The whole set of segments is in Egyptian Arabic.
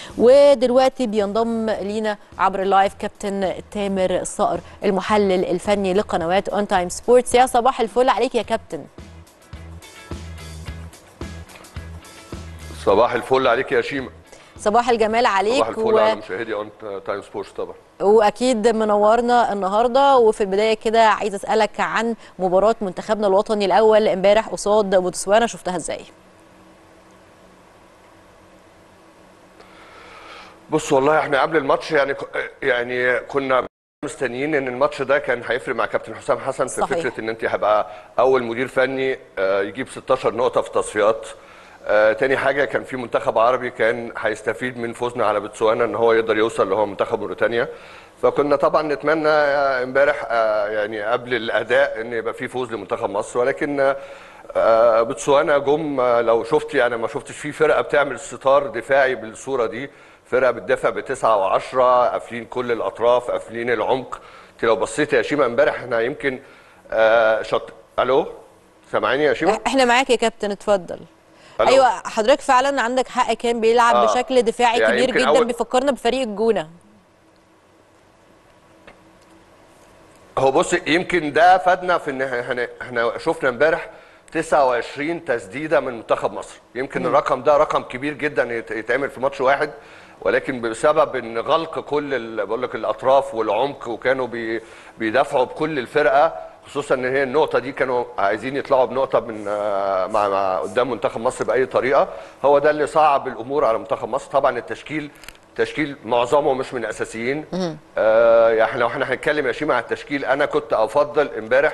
ودلوقتي بينضم لينا عبر اللايف كابتن تامر صقر المحلل الفني لقنوات اون تايم سبورتس يا صباح الفل عليك يا كابتن صباح الفل عليك يا شيماء صباح الجمال عليك صباح الفل على مشاهدي اون تايم سبورتس طبعا واكيد منورنا النهارده وفي البدايه كده عايز اسالك عن مباراه منتخبنا الوطني الاول امبارح قصاد بوتسوانا شفتها ازاي بص والله احنا قبل الماتش يعني يعني كنا مستنيين ان الماتش ده كان هيفرق مع كابتن حسام حسن في صحيح. فكره ان انت هيبقى اول مدير فني آه، يجيب 16 نقطه في التصفيات آه، تاني حاجه كان في منتخب عربي كان هيستفيد من فوزنا على بوتسوانا ان هو يقدر يوصل اللي هو منتخب موريتانيا فكنا طبعا نتمنى آه، امبارح آه، يعني قبل الاداء ان يبقى في فوز لمنتخب مصر ولكن آه، آه، بوتسوانا جم آه، لو شفتي انا ما شفتش في فرقه بتعمل ستار دفاعي بالصوره دي فرقه بتدافع بتسعه وعشرة قافلين كل الاطراف قافلين العمق انت لو بصيت يا شيماء امبارح احنا يمكن آه شط الو سامعيني يا شيماء احنا معاك يا كابتن اتفضل ألو. ايوه حضرتك فعلا عندك حق كان بيلعب آه. بشكل دفاعي يعني كبير يمكن جدا أول- بيفكرنا بفريق الجونه هو بص يمكن ده فادنا في ان احنا احنا شفنا امبارح 29 تسديده من منتخب مصر يمكن الرقم ده رقم كبير جدا يت- يتعمل في ماتش واحد ولكن بسبب ان غلق كل ال- بقول لك الاطراف والعمق وكانوا بي بيدافعوا بكل الفرقه خصوصا ان هي النقطه دي كانوا عايزين يطلعوا بنقطه من آه، مع, مع قدام منتخب مصر باي طريقه هو ده اللي صعب الامور على منتخب مصر طبعا التشكيل تشكيل معظمه مش من الاساسيين آه يعني لو احنا هنتكلم يا شيماء على التشكيل انا كنت افضل امبارح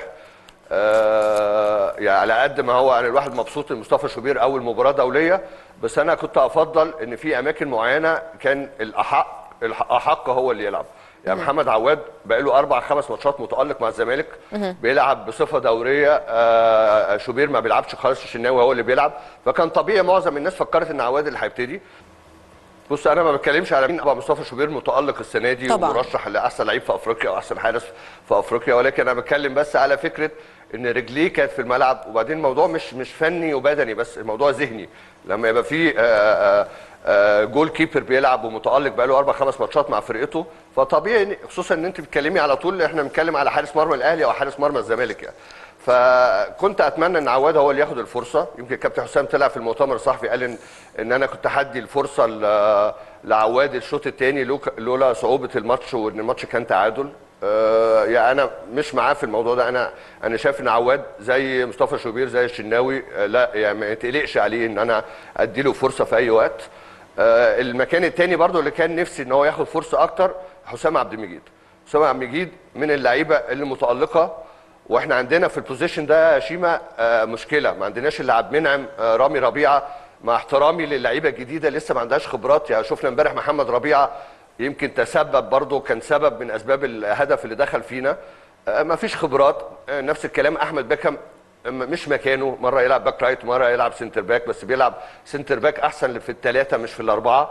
آه يعني على قد ما هو انا الواحد مبسوط ان مصطفى شوبير اول مباراه دوليه بس انا كنت افضل ان في اماكن معينه كان الاحق الاحق هو اللي يلعب يعني محمد عواد بقى له اربع خمس ماتشات متالق مع الزمالك بيلعب بصفه دوريه آه شوبير ما بيلعبش خالص الشناوي هو اللي بيلعب فكان طبيعي معظم الناس فكرت ان عواد اللي هيبتدي بص انا ما بتكلمش على مين ابو مصطفى شوبير متالق السنه دي طبعاً. ومرشح لاحسن لعيب في افريقيا واحسن حارس في افريقيا ولكن انا بتكلم بس على فكره ان رجليه كانت في الملعب وبعدين الموضوع مش مش فني وبدني بس الموضوع ذهني لما يبقى في آه، آه، آه، جول كيبر بيلعب ومتالق بقى له اربع خمس ماتشات مع فرقته فطبيعي إن- خصوصا ان انت بتتكلمي على طول احنا بنتكلم على حارس مرمى الاهلي او حارس مرمى الزمالك يعني فكنت اتمنى ان عواد هو اللي ياخد الفرصه يمكن كابتن حسام طلع في المؤتمر الصحفي قال ان ان انا كنت هدي الفرصه ل- لعواد الشوط الثاني لولا صعوبه الماتش وان الماتش كان تعادل آه، يعني انا مش معاه في الموضوع ده انا انا شايف ان عواد زي مصطفى شوبير زي الشناوي آه، لا يعني ما يتقلقش عليه ان انا ادي له فرصه في اي وقت آه، المكان الثاني برضو اللي كان نفسي ان هو ياخد فرصه اكتر حسام عبد المجيد حسام عبد المجيد من اللعيبه اللي متالقه واحنا عندنا في البوزيشن ده يا شيما آه، مشكله ما عندناش الا عبد المنعم آه، رامي ربيعه مع احترامي للعيبه الجديده لسه ما عندهاش خبرات يعني شفنا امبارح محمد ربيعه يمكن تسبب برضه كان سبب من اسباب الهدف اللي دخل فينا آه، ما فيش خبرات آه، نفس الكلام احمد بيكهام م- مش مكانه مره يلعب باك رايت مره يلعب سنتر باك بس بيلعب سنتر باك احسن في الثلاثه مش في الاربعه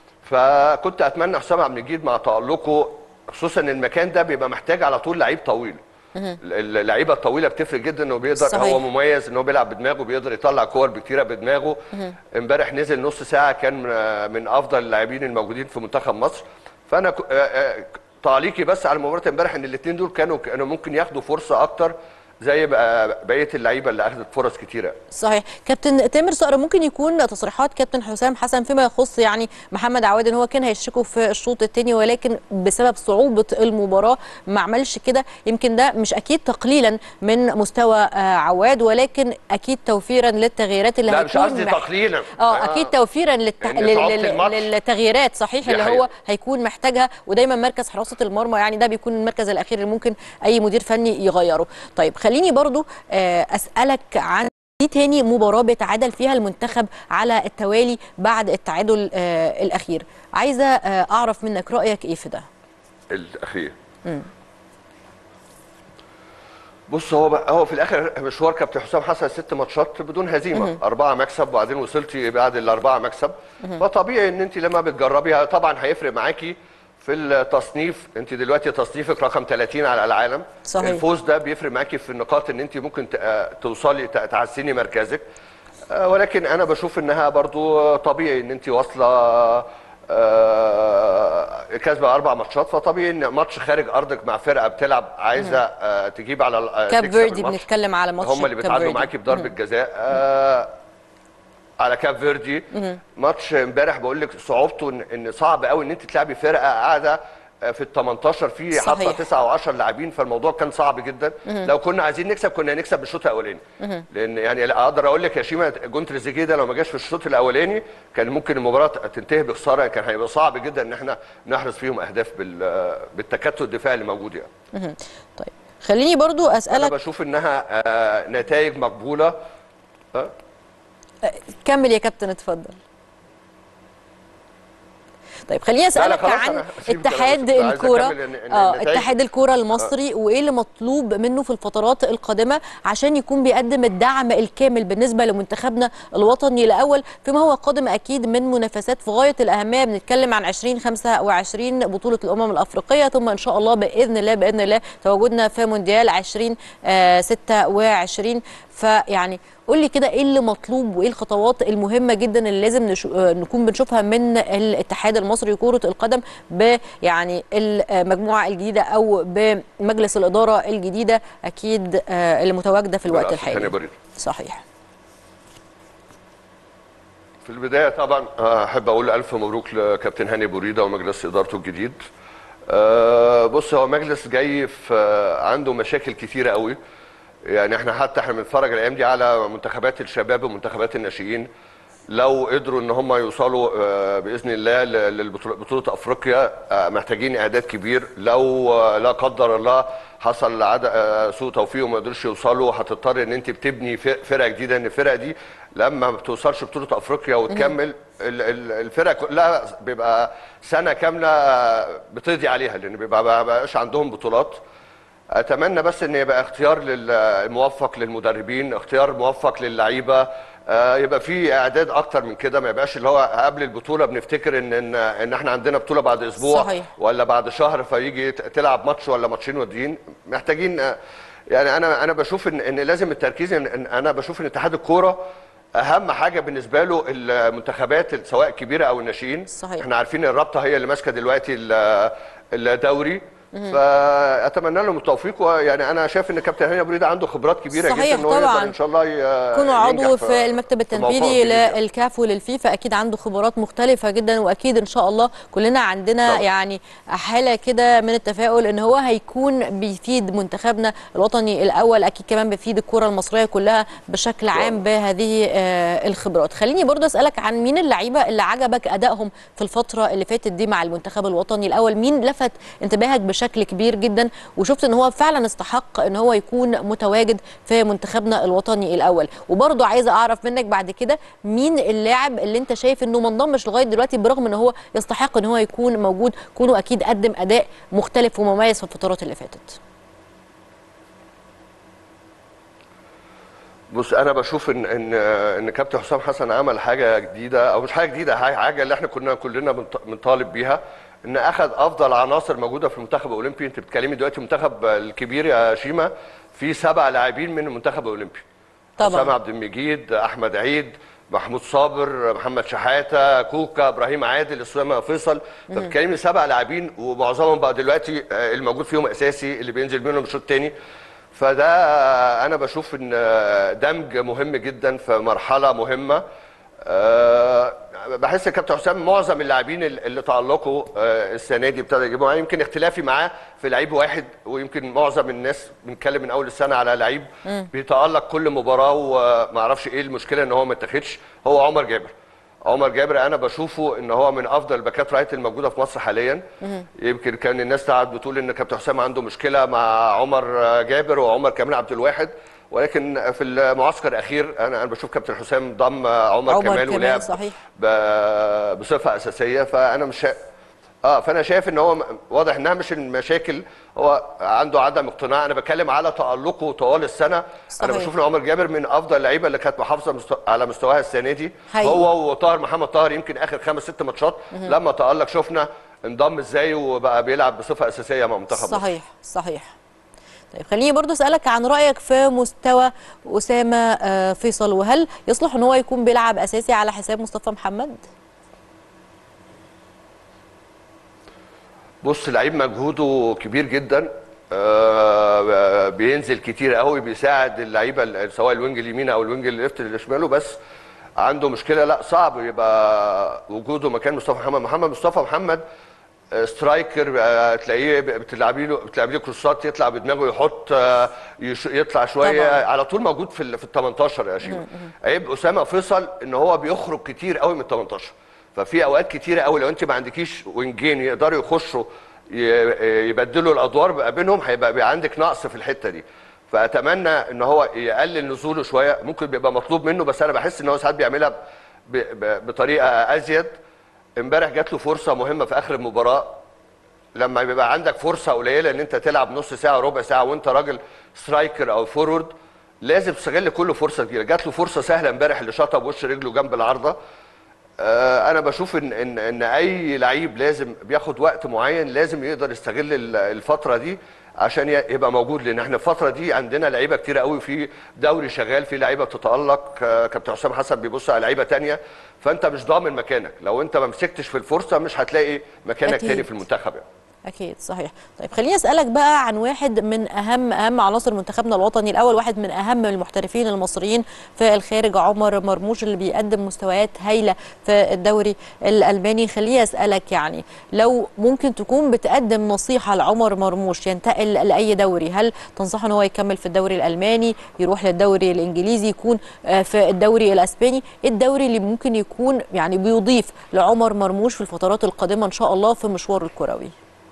فكنت اتمنى حسام عبد المجيد مع تالقه خصوصا ان المكان ده بيبقى محتاج على طول لعيب طويل اللعيبه الطويله بتفرق جدا انه بيقدر صحيح. هو مميز ان هو بيلعب بدماغه بيقدر يطلع كور كتيره بدماغه امبارح نزل نص ساعه كان من- من افضل اللاعبين الموجودين في منتخب مصر فانا ك- آه، آه، تعليقي بس على مباراه امبارح ان الاثنين دول كانوا كانوا ممكن ياخدوا فرصه اكتر زي بقى بقيه اللعيبه اللي اخذت فرص كتيره صحيح كابتن تامر صقر ممكن يكون تصريحات كابتن حسام حسن فيما يخص يعني محمد عواد ان هو كان هيشركه في الشوط الثاني ولكن بسبب صعوبه المباراه ما عملش كده يمكن ده مش اكيد تقليلا من مستوى آه، عواد ولكن اكيد توفيرا للتغييرات اللي لا مش هيكون قصدي مح- تقليلا اه اكيد توفيرا للت... إن لل... صعوبة لل... الماتش. للتغييرات صحيح دي اللي هو حقيقة. هيكون محتاجها ودايما مركز حراسه المرمى يعني ده بيكون المركز الاخير اللي ممكن اي مدير فني يغيره طيب خليني برضو آه، اسالك عن دي تاني مباراة بيتعادل فيها المنتخب على التوالي بعد التعادل آه الأخير عايزة آه أعرف منك رأيك إيه في ده الاخير بص هو بقى هو في الاخر مشوار كابتن حسام حسن ست ماتشات بدون هزيمه اربعه مكسب وبعدين وصلتي بعد الاربعه مكسب فطبيعي ان انت لما بتجربيها طبعا هيفرق معاكي في التصنيف انت دلوقتي تصنيفك رقم 30 على العالم صحيح. الفوز ده بيفرق معاكي في النقاط ان انت ممكن ت- آه، توصلي ت- تحسني مركزك آه، ولكن انا بشوف انها برضو طبيعي ان انت واصله آه، كاسبه اربع ماتشات فطبيعي ان ماتش خارج ارضك مع فرقه بتلعب عايزه آه تجيب على ال- آه، كاب تكسب فيردي الماتش. بنتكلم على ماتش هم اللي كاب بيتعادلوا فيردي. معاكي بضربه جزاء آه على كاب فيردي ماتش امبارح بقول لك صعوبته ان ان صعب قوي ان انت تلعبي فرقه قاعده آه، في ال 18 في حاطه صحيح. 9 و10 لاعبين فالموضوع كان صعب جدا لو كنا عايزين نكسب كنا هنكسب بالشوط الاولاني لان يعني لا اقدر اقول لك يا شيما جون تريزيجيه ده لو ما جاش في الشوط الاولاني كان ممكن المباراه تنتهي بخساره كان هيبقى صعب جدا ان احنا نحرز فيهم اهداف بال- بالتكتل الدفاعي اللي موجود يعني طيب خليني برضو انا اسالك بشوف انها آه، نتائج مقبوله آه، كمل يا كابتن اتفضل طيب خليني لا، اسالك خلاص عن أنا هسيب الكلام، اتحاد بس كنت عايز الكوره أكمل إن- إن اه النتائج- اتحاد الكوره المصري وايه اللي مطلوب منه في الفترات القادمه عشان يكون بيقدم الدعم الكامل بالنسبه لمنتخبنا الوطني الاول فيما هو قادم اكيد من منافسات في غايه الاهميه بنتكلم عن 2025 بطوله الامم الافريقيه ثم ان شاء الله باذن الله باذن الله تواجدنا في مونديال 2026 فيعني قول لي كده ايه اللي مطلوب وايه الخطوات المهمه جدا اللي لازم نشو... آه، نكون بنشوفها من الاتحاد المصري لكره القدم ب يعني المجموعه الجديده او بمجلس الاداره الجديده اكيد آه، اللي متواجده في الوقت بالعكس، هاني الحالي بريد. صحيح في البدايه طبعا آه، احب اقول الف مبروك لكابتن هاني بوريده ومجلس ادارته الجديد آه، بص هو مجلس جاي في آه، عنده مشاكل كتيره قوي يعني احنا حتى احنا بنتفرج الايام دي على منتخبات الشباب ومنتخبات الناشئين لو قدروا ان هم يوصلوا آه، باذن الله لبطوله افريقيا آه، محتاجين اعداد كبير لو آه، لا قدر الله حصل عد... آه، سوء توفيق وما قدروش يوصلوا هتضطر ان انت بتبني ف- فرقه جديده ان الفرقه دي لما ما بتوصلش بطوله افريقيا وتكمل ال- ال- الفرقه كلها بيبقى سنه كامله آه، بتقضي عليها لان بيبقى ما بقاش عندهم بطولات اتمنى بس ان يبقى اختيار لل- موفق للمدربين اختيار موفق للعيبه آه، يبقى في اعداد اكتر من كده ما يبقاش اللي هو قبل البطوله بنفتكر ان ان ان احنا عندنا بطوله بعد اسبوع صحيح. ولا بعد شهر فيجي ت- تلعب ماتش ولا ماتشين وديين محتاجين آه، يعني انا انا بشوف ان ان لازم التركيز إن إن انا بشوف ان اتحاد الكوره اهم حاجه بالنسبه له المنتخبات سواء الكبيره او الناشئين صحيح. احنا عارفين الرابطه هي اللي ماسكه دلوقتي ال- الدوري فاتمنى لهم التوفيق ويعني انا شايف ان كابتن هاني ابو ريده عنده خبرات كبيره صحيح جدا ان هو طبعاً. يقدر ان شاء الله ي- كونه ينجح عضو في المكتب في موقعه التنفيذي الجديد يعني. للكاف وللفيفا اكيد عنده خبرات مختلفه جدا واكيد ان شاء الله كلنا عندنا طبعا. يعني حاله كده من التفاؤل ان هو هيكون بيفيد منتخبنا الوطني الاول اكيد كمان بيفيد الكره المصريه كلها بشكل عام بهذه آه، الخبرات خليني برضو اسالك عن مين اللعيبه اللي عجبك ادائهم في الفتره اللي فاتت دي مع المنتخب الوطني الاول مين لفت انتباهك بشكل كبير جدا وشفت ان هو فعلا استحق ان هو يكون متواجد في منتخبنا الوطني الاول وبرضو عايزه اعرف منك بعد كده مين اللاعب اللي انت شايف انه ما انضمش لغايه دلوقتي برغم ان هو يستحق ان هو يكون موجود كونه اكيد قدم اداء مختلف ومميز في الفترات اللي فاتت بص انا بشوف ان ان ان كابتن حسام حسن عمل حاجه جديده او مش حاجه جديده حاجه حاجة اللي احنا كنا كلنا بنط- بنطالب بيها ان اخذ افضل عناصر موجوده في المنتخب الاولمبي انت بتتكلمي دلوقتي المنتخب الكبير يا شيما في سبع لاعبين من المنتخب الاولمبي طبعاً. حسام عبد المجيد احمد عيد محمود صابر محمد شحاته كوكا ابراهيم عادل اسامه فيصل فبتكلمي سبع لاعبين ومعظمهم بقى دلوقتي آه، الموجود فيهم اساسي اللي بينزل منهم الشوط الثاني فده آه، انا بشوف ان آه، دمج مهم جدا في مرحله مهمه آه، بحس كابتن حسام معظم اللاعبين ال- اللي تالقوا آه، السنه دي ابتدى يجيبوا معاه يمكن اختلافي معاه في لعيب واحد ويمكن معظم الناس بنتكلم من اول السنه على لعيب بيتالق كل مباراه وما اعرفش ايه المشكله ان هو ما اتاخدش هو عمر جابر عمر جابر انا بشوفه ان هو من افضل الباكات رايت الموجوده في مصر حاليا يمكن كان الناس قاعد بتقول ان كابتن حسام عنده مشكله مع عمر جابر وعمر كمال عبد الواحد ولكن في المعسكر الاخير انا انا بشوف كابتن حسام ضم عمر, عمر كمال كمال، ولعب صحيح. ب- بصفه اساسيه فانا مش شا... اه فانا شايف ان هو م- واضح انها مش المشاكل هو عنده عدم اقتناع انا بتكلم على تالقه طوال السنه صحيح. انا بشوف ان عمر جابر من افضل اللعيبه اللي كانت محافظه مستو... على مستواها السنه دي حقيقي. هو وطاهر محمد طاهر يمكن اخر خمس ست ماتشات لما تالق شفنا انضم ازاي وبقى بيلعب بصفه اساسيه مع منتخب مصر. صحيح صحيح طيب خليني برضو اسالك عن رايك في مستوى اسامه آه، فيصل وهل يصلح ان هو يكون بيلعب اساسي على حساب مصطفى محمد بص لعيب مجهوده كبير جدا آه، بينزل كتير قوي بيساعد اللعيبه ال- سواء الوينج اليمين او الوينج الليفت اللي شماله بس عنده مشكله لا صعب يبقى وجوده مكان مصطفى محمد محمد مصطفى محمد آه، سترايكر آه، تلاقيه ب- بتلعبي له بتلعبي له كروسات يطلع بدماغه يحط آه، يش- يطلع شويه طبعاً. على طول موجود في ال في ال 18 يا شيماء عيب اسامه فيصل ان هو بيخرج كتير قوي من ال 18 ففي اوقات كتيره قوي لو انت ما عندكيش وينجين يقدروا يخشوا ي- يبدلوا الادوار بقى بينهم هيبقى بقى عندك نقص في الحته دي فاتمنى ان هو يقلل نزوله شويه ممكن بيبقى مطلوب منه بس انا بحس ان هو ساعات بيعملها ب- ب- بطريقه ازيد امبارح جات له فرصه مهمه في اخر المباراه لما بيبقى عندك فرصه قليله ان انت تلعب نص ساعه ربع ساعه وانت راجل سترايكر او فورورد لازم تستغل كل فرصه كبيره جات له فرصه سهله امبارح اللي شاطها بوش رجله جنب العارضه آه، انا بشوف ان ان ان اي لعيب لازم بياخد وقت معين لازم يقدر يستغل ال- الفتره دي عشان ي- يبقى موجود لان احنا الفتره دي عندنا لعيبه كتير قوي في دوري شغال في لعيبه بتتالق آه، كابتن حسام حسن بيبص على لعيبه تانية فانت مش ضامن مكانك لو انت ما مسكتش في الفرصه مش هتلاقي مكانك أكيد. تاني في المنتخب يعني. اكيد صحيح طيب خليني اسالك بقى عن واحد من اهم اهم عناصر منتخبنا الوطني الاول واحد من اهم المحترفين المصريين في الخارج عمر مرموش اللي بيقدم مستويات هايله في الدوري الالماني خليني اسالك يعني لو ممكن تكون بتقدم نصيحه لعمر مرموش ينتقل لاي دوري هل تنصحه ان هو يكمل في الدوري الالماني يروح للدوري الانجليزي يكون آه، في الدوري الاسباني إيه الدوري اللي ممكن يكون يعني بيضيف لعمر مرموش في الفترات القادمه ان شاء الله في مشواره الكروي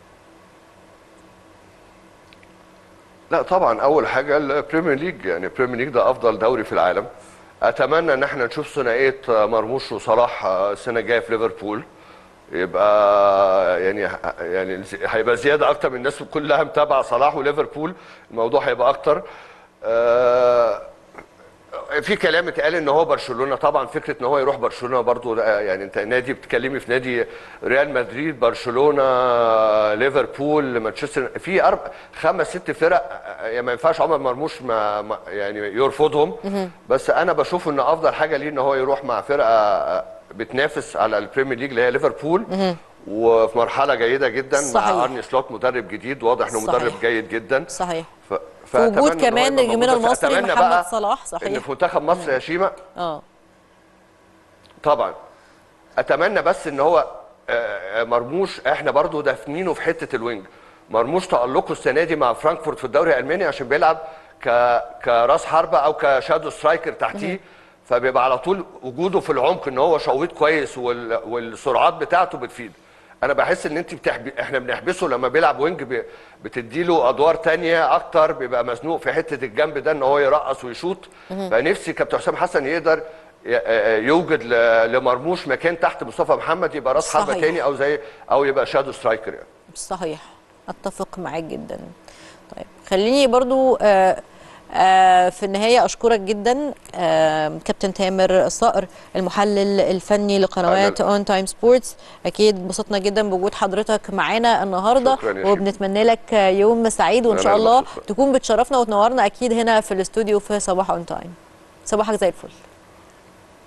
لا طبعا اول حاجه البريمير ليج يعني البريمير ليج ده افضل دوري في العالم اتمنى ان احنا نشوف ثنائيه مرموش وصلاح السنه الجايه في ليفربول يبقى يعني يعني هيبقى زياده اكتر من الناس كلها متابعه صلاح وليفربول الموضوع هيبقى اكتر آه، في كلام اتقال ان هو برشلونه طبعا فكره ان هو يروح برشلونه برضو ده يعني انت نادي بتتكلمي في نادي ريال مدريد برشلونه ليفربول مانشستر في أربع خمس ست فرق يعني ما ينفعش عمر مرموش ما ما- يعني يرفضهم بس انا بشوف ان افضل حاجه ليه ان هو يروح مع فرقه بتنافس على البريمير ليج اللي هي ليفربول وفي مرحله جيده جدا صحيح. مع ارني سلوت مدرب جديد واضح انه صحيح. مدرب جيد جدا صحيح ف... في وجود فأتمنى إن هو كمان يبقى نجمنا موجود. بس المصري أتمنى محمد بقى صلاح، ان صحيح. في منتخب مصر يا شيماء اه طبعا اتمنى بس ان هو آه، آه، مرموش احنا برضو دافنينه في حته الوينج مرموش تالقه السنه دي مع فرانكفورت في الدوري الالماني عشان بيلعب ك كراس حربه او كشادو سترايكر تحتيه فبيبقى على طول وجوده في العمق ان هو شويط كويس وال... والسرعات بتاعته بتفيد انا بحس ان انت بتحب... احنا بنحبسه لما بيلعب وينج ب... بتديله ادوار تانية اكتر بيبقى مزنوق في حته الجنب ده ان هو يرقص ويشوط فنفسي كابتن حسام حسن يقدر ي- آه، يوجد ل- لمرموش مكان تحت مصطفى محمد يبقى راس حربه صحيح. تاني او زي او يبقى شادو سترايكر يعني صحيح اتفق معاك جدا طيب خليني برضو آه آه في النهاية أشكرك جدا آه كابتن تامر صقر المحلل الفني لقنوات أهلاً. اون تايم سبورتس أكيد انبسطنا جدا بوجود حضرتك معانا النهاردة شكراً يا شيخ. وبنتمنى لك يوم سعيد وإن أنا شاء الله مبسوط. تكون بتشرفنا وتنورنا أكيد هنا في الاستوديو في صباح اون تايم صباحك زي الفل